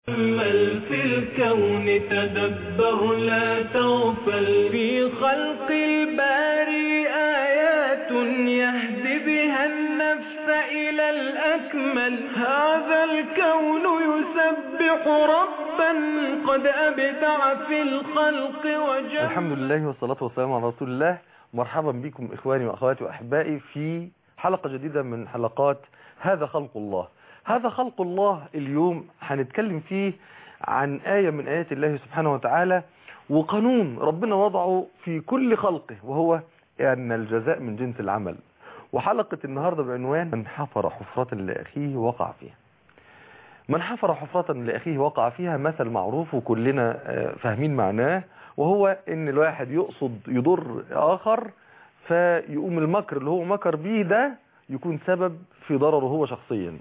تأمل في الكون تدبر لا تغفل في خلق الباري آيات يهدي بها النفس إلى الأكمل هذا الكون يسبح ربا قد أبدع في الخلق وجل الحمد لله والصلاة والسلام على رسول الله مرحبا بكم إخواني وأخواتي وأحبائي في حلقة جديدة من حلقات هذا خلق الله هذا خلق الله اليوم هنتكلم فيه عن آية من آيات الله سبحانه وتعالى وقانون ربنا وضعه في كل خلقه وهو أن الجزاء من جنس العمل وحلقة النهاردة بعنوان من حفر حفرة لأخيه وقع فيها من حفر حفرة لأخيه وقع فيها مثل معروف وكلنا فاهمين معناه وهو ان الواحد يقصد يضر آخر فيقوم المكر اللي هو مكر بيه ده يكون سبب في ضرره هو شخصيا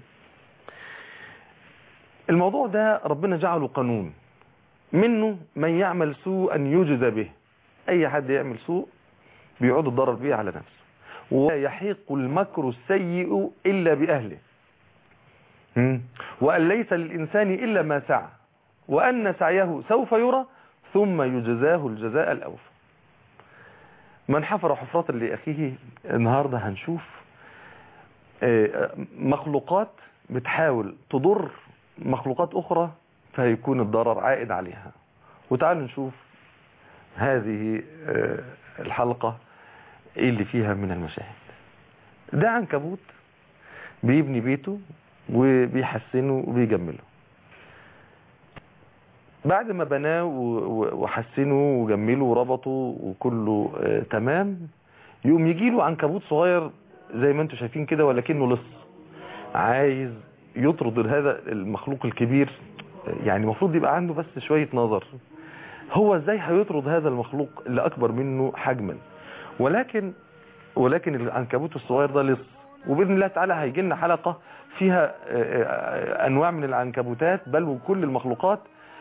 الموضوع ده ربنا جعله قانون منه من يعمل سوءا يجزى به اي حد يعمل سوء بيعود الضرر به على نفسه ولا يحيق المكر السيء الا باهله وان ليس للانسان الا ما سعى وان سعيه سوف يرى ثم يجزاه الجزاء الاوفى من حفر حفرة لأخيه النهاردة هنشوف مخلوقات بتحاول تضر مخلوقات أخرى فيكون الضرر عائد عليها وتعالوا نشوف هذه الحلقة ايه اللي فيها من المشاهد ده عنكبوت بيبني بيته وبيحسنه وبيجمله بعد ما بناه وحسنه وجمله وربطه وكله تمام يقوم يجي له عنكبوت صغير زي ما انتم شايفين كده ولكنه لص عايز يطرد هذا المخلوق الكبير يعني المفروض يبقى عنده بس شوية نظر هو ازاي هيطرد هذا المخلوق اللي اكبر منه حجما ولكن ولكن العنكبوت الصغير ده لص وباذن الله تعالى هيجي لنا حلقه فيها انواع من العنكبوتات بل وكل المخلوقات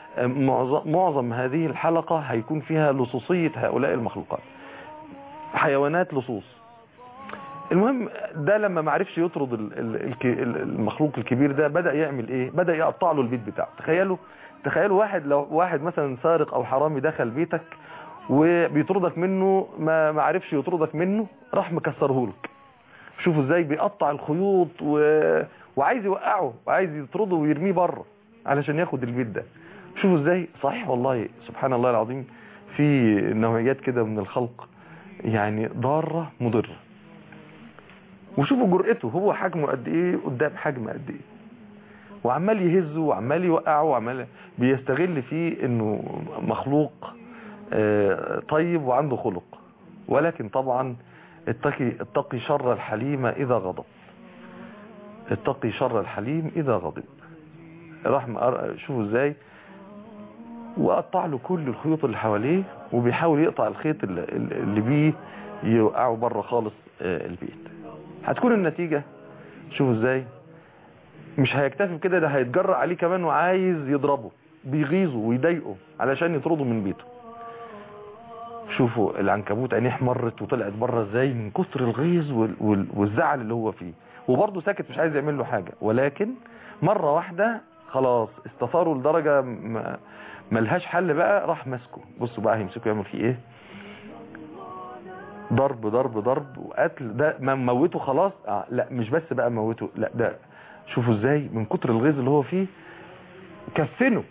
معظم هذه الحلقة هيكون فيها لصوصية هؤلاء المخلوقات حيوانات لصوص المهم ده لما معرفش يطرد المخلوق الكبير ده بدأ يعمل ايه بدأ يقطع له البيت بتاعه تخيلوا تخيلوا واحد لو واحد مثلا سارق او حرامي دخل بيتك وبيطردك منه ما معرفش يطردك منه راح مكسره لك شوفوا ازاي بيقطع الخيوط و... وعايز يوقعه وعايز يطرده ويرميه بره علشان ياخد البيت ده شوفوا ازاي صحيح والله سبحان الله العظيم في نوعيات كده من الخلق يعني ضارة مضرة وشوفوا جرأته هو حجمه قد ايه قدام حجم قد ايه وعمال يهزه وعمال يوقعه وعمال بيستغل فيه انه مخلوق طيب وعنده خلق ولكن طبعا اتقي, اتقي شر الحليم اذا غضب اتقي شر الحليم اذا غضب راح شوفوا ازاي وقطع له كل الخيوط اللي حواليه وبيحاول يقطع الخيط اللي, اللي بيه يوقعه بره خالص البيت هتكون النتيجة شوفوا ازاي مش هيكتفي بكده ده هيتجرأ عليه كمان وعايز يضربه بيغيظه ويضايقه علشان يطرده من بيته شوفوا العنكبوت عينيه احمرت وطلعت بره ازاي من كتر الغيظ والزعل اللي هو فيه وبرضه ساكت مش عايز يعمل له حاجة ولكن مرة واحدة خلاص استثاروا لدرجة ملهاش حل بقى راح ماسكه بصوا بقى هيمسكه يعمل فيه ايه ضرب ضرب ضرب وقتل ده ما موته خلاص آه لا مش بس بقى موته لا ده شوفوا ازاي من كتر الغيظ اللي هو فيه كفنه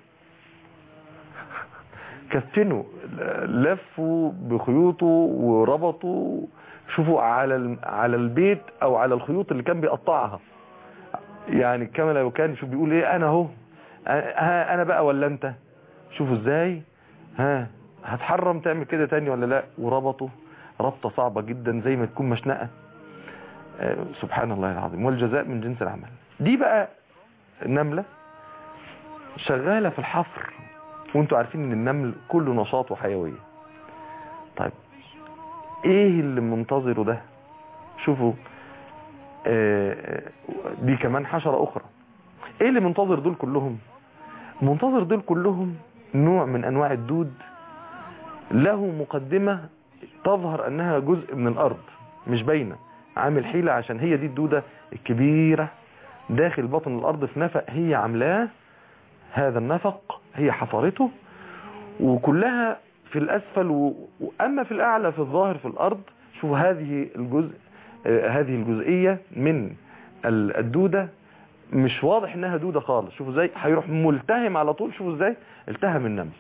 كفنه لفوا بخيوطه وربطوا شوفوا على على البيت او على الخيوط اللي كان بيقطعها يعني كما لو كان شوف بيقول ايه انا اهو ها انا بقى ولا انت شوفوا ازاي ها هتحرم تعمل كده تاني ولا لا وربطه ربطة صعبة جدا زي ما تكون مشنقة آه سبحان الله العظيم والجزاء من جنس العمل دي بقى نملة شغالة في الحفر وانتوا عارفين ان النمل كله نشاط وحيوية طيب ايه اللي منتظره ده شوفوا آه دي كمان حشرة اخرى ايه اللي منتظر دول كلهم منتظر دول كلهم نوع من انواع الدود له مقدمة تظهر انها جزء من الارض مش باينه عامل حيلة عشان هي دي الدودة الكبيرة داخل بطن الارض في نفق هي عاملاه هذا النفق هي حفرته وكلها في الأسفل و... وأما في الأعلى في الظاهر في الأرض شوف هذه الجزء آه، هذه الجزئية من ال- الدودة مش واضح انها دودة خالص شوفوا ازاي هيروح ملتهم على طول شوفوا ازاي التهم النمل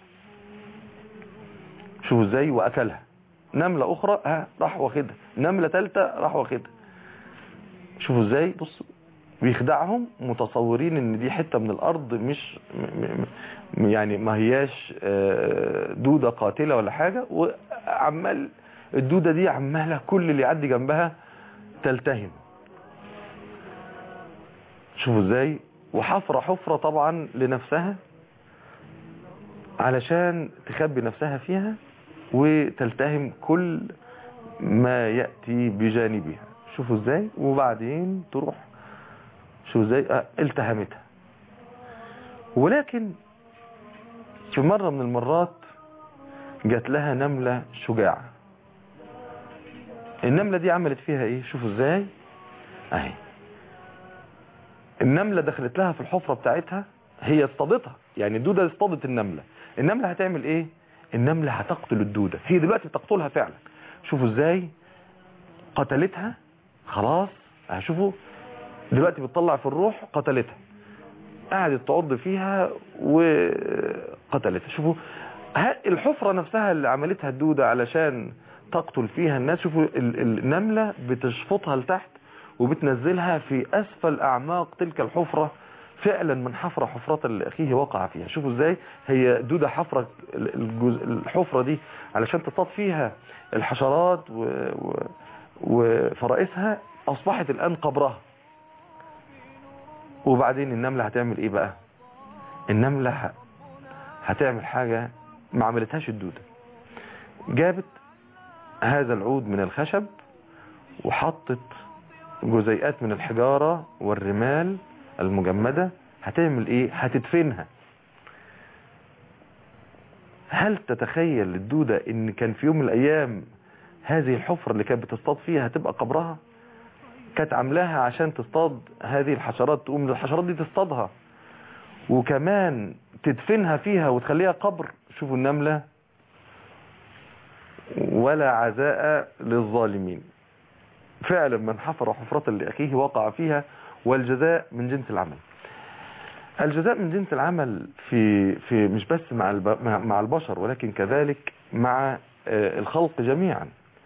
شوفوا ازاي واكلها نملة اخرى ها راح واخدها نملة ثالثه راح واخدها شوفوا ازاي بصوا بيخدعهم متصورين ان دي حتة من الارض مش م م م يعني ما هياش آه، دودة قاتلة ولا حاجة وعمال الدودة دي عمالة كل اللي يعدي جنبها تلتهم شوفوا ازاي وحفرة حفرة طبعا لنفسها علشان تخبي نفسها فيها وتلتهم كل ما يأتي بجانبها شوفوا ازاي وبعدين تروح شوفوا ازاي اه التهمتها ولكن في مرة من المرات جات لها نملة شجاعة النملة دي عملت فيها ايه شوفوا ازاي اهي النملة دخلت لها في الحفرة بتاعتها هي اصطادتها يعني الدودة اصطادت النملة النملة هتعمل ايه النملة هتقتل الدودة هي دلوقتي بتقتلها فعلا شوفوا ازاي قتلتها خلاص هشوفوا دلوقتي بتطلع في الروح قتلتها قعدت تعض فيها وقتلتها شوفوا ها- الحفرة نفسها اللي عملتها الدودة علشان تقتل فيها الناس شوفوا ال- النملة بتشفطها لتحت وبتنزلها في أسفل أعماق تلك الحفرة فعلا من حفرة حفرة اللي أخيه وقع فيها شوفوا ازاي هي دودة حفرة الجزء الحفرة دي علشان تصطاد فيها الحشرات و... و... وفرائسها أصبحت الآن قبرها وبعدين النملة هتعمل ايه بقى النملة ه- هتعمل حاجة ما عملتهاش الدودة جابت هذا العود من الخشب وحطت جزيئات من الحجارة والرمال المجمدة هتعمل ايه هتدفنها هل تتخيل الدودة ان كان في يوم من الايام هذه الحفرة اللي كانت بتصطاد فيها هتبقى قبرها كانت عاملاها عشان تصطاد هذه الحشرات تقوم الحشرات دي تصطادها وكمان تدفنها فيها وتخليها قبر شوفوا النملة ولا عزاء للظالمين فعلا من حفر حفرة لأخيه وقع فيها والجزاء من جنس العمل الجزاء من جنس العمل في في مش بس مع الب- مع- مع البشر ولكن كذلك مع آه، الخلق جميعا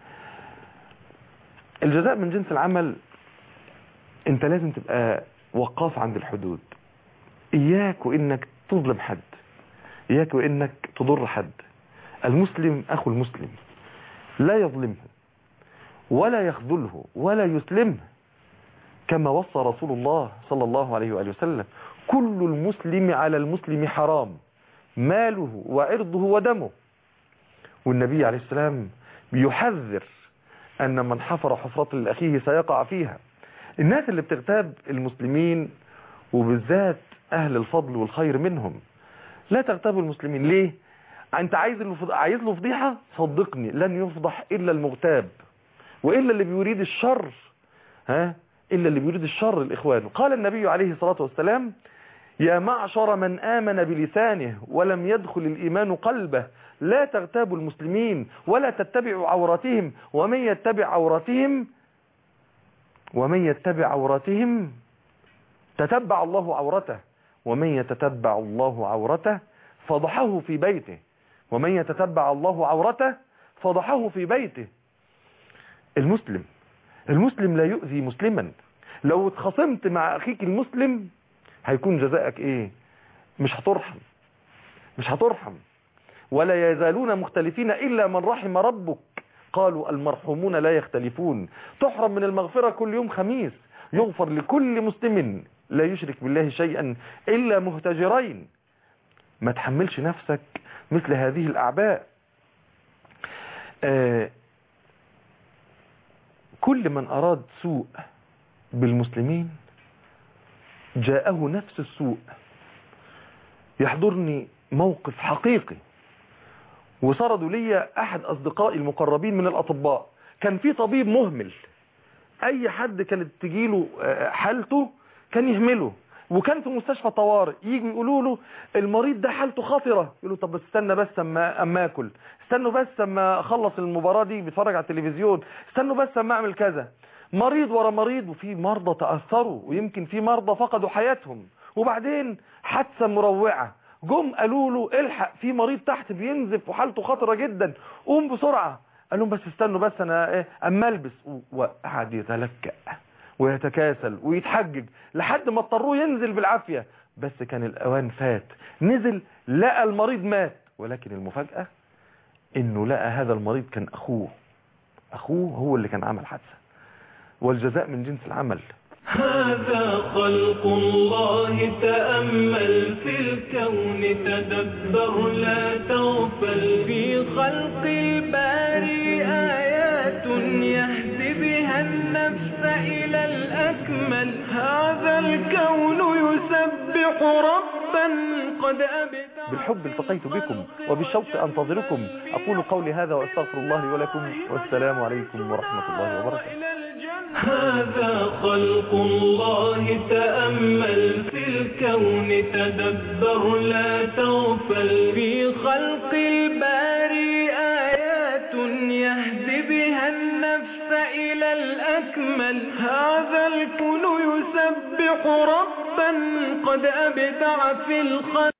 الجزاء من جنس العمل انت لازم تبقى وقاف عند الحدود اياك وانك تظلم حد اياك وانك تضر حد المسلم اخو المسلم لا يظلمه ولا يخذله ولا يسلمه كما وصى رسول الله صلى الله عليه وآله وسلم كل المسلم على المسلم حرام ماله وعرضه ودمه والنبي عليه السلام بيحذر أن من حفر حفرة لأخيه سيقع فيها الناس اللي بتغتاب المسلمين وبالذات أهل الفضل والخير منهم لا تغتابوا المسلمين ليه أنت عايز له فض- عايز له فضيحة صدقني لن يفضح إلا المغتاب وإلا اللي بيريد الشر ها إلا اللي بيريد الشر الإخوان قال النبي عليه الصلاة والسلام يا معشر من آمن بلسانه ولم يدخل الإيمان قلبه لا تغتابوا المسلمين ولا تتبعوا عوراتهم ومن يتبع عوراتهم ومن يتبع عوراتهم تتبع الله عورته ومن يتتبع الله عورته فضحه في بيته ومن يتتبع الله عورته فضحه في بيته المسلم المسلم لا يؤذي مسلما لو اتخصمت مع اخيك المسلم هيكون جزاءك ايه مش هترحم مش هترحم ولا يزالون مختلفين الا من رحم ربك قالوا المرحومون لا يختلفون تحرم من المغفرة كل يوم خميس يغفر لكل مسلم لا يشرك بالله شيئا الا مهتجرين ما تحملش نفسك مثل هذه الاعباء آه كل من أراد سوء بالمسلمين جاءه نفس السوء يحضرني موقف حقيقي وسردوا لي أحد أصدقائي المقربين من الأطباء كان في طبيب مهمل أي حد كانت تجيله آه، حالته كان يهمله وكان في مستشفى طوارئ يجوا يقولوا له المريض ده حالته خطرة يقول له طب بس استنى بس اما اما اكل استنوا بس اما اخلص المباراة دي بيتفرج على التلفزيون استنوا بس اما اعمل كذا مريض ورا مريض وفي مرضى تأثروا ويمكن في مرضى فقدوا حياتهم وبعدين حادثة مروعة جم قالوا له الحق في مريض تحت بينزف وحالته خطرة جدا قوم بسرعة قال لهم بس استنوا بس انا ايه اما البس وقعد يتلكأ ويتكاسل ويتحجج لحد ما اضطروه ينزل بالعافية بس كان الاوان فات نزل لقى المريض مات ولكن المفاجأة انه لقى هذا المريض كان اخوه اخوه هو اللي كان عمل حادثة والجزاء من جنس العمل هذا خلق الله تأمل في الكون تدبر لا تغفل في خلق الباري آيات يهدي بها النفس إلى الأكمل هذا الكون يسبح ربا قد أبدع بالحب التقيت بكم وبالشوق أنتظركم أقول قولي هذا وأستغفر الله لي ولكم والسلام عليكم ورحمة الله وبركاته هذا خلق الله تأمل في الكون تدبر لا تغفل في خلق الباري آيات يهدي بها النفس إلى الأكمل هذا الكون يسبح ربا قد أبدع في الخلق